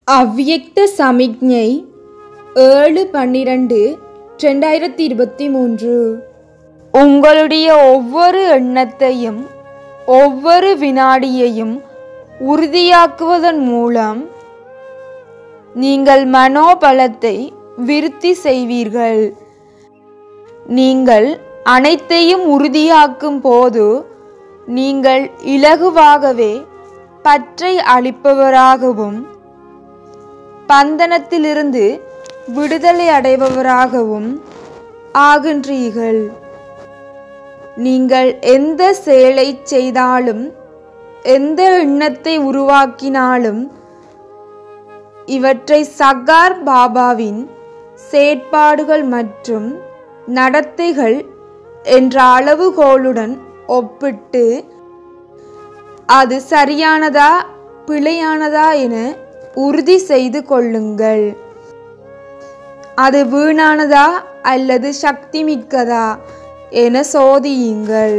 அவ்யக்த சமிக்ஞை ஏழு பன்னிரண்டு ரெண்டாயிரத்தி இருபத்தி மூன்று உங்களுடைய ஒவ்வொரு எண்ணத்தையும் ஒவ்வொரு வினாடியையும் உறுதியாக்குவதன் மூலம் நீங்கள் மனோபலத்தை விருத்தி செய்வீர்கள் நீங்கள் அனைத்தையும் உறுதியாக்கும் போது நீங்கள் இலகுவாகவே பற்றை அளிப்பவராகவும் பந்தனத்திலிருந்து விடுதலை அடைபவராகவும் ஆகின்றீர்கள் நீங்கள் எந்த செயலை செய்தாலும் எந்த எண்ணத்தை உருவாக்கினாலும் இவற்றை சகார் பாபாவின் செயற்பாடுகள் மற்றும் நடத்தைகள் என்ற அளவுகோலுடன் ஒப்பிட்டு அது சரியானதா பிழையானதா என உறுதி செய்து கொள்ளுங்கள் அது வீணானதா அல்லது சக்தி மிக்கதா என சோதியுங்கள்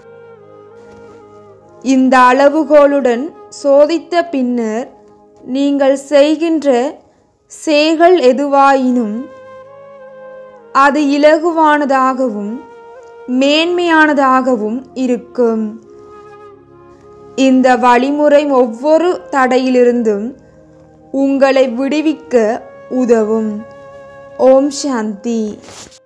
இந்த அளவுகோலுடன் சோதித்த பின்னர் நீங்கள் செய்கின்ற செயல்கள் எதுவாயினும் அது இலகுவானதாகவும் மேன்மையானதாகவும் இருக்கும் இந்த வழிமுறை ஒவ்வொரு தடையிலிருந்தும் உங்களை விடுவிக்க உதவும் ஓம் சாந்தி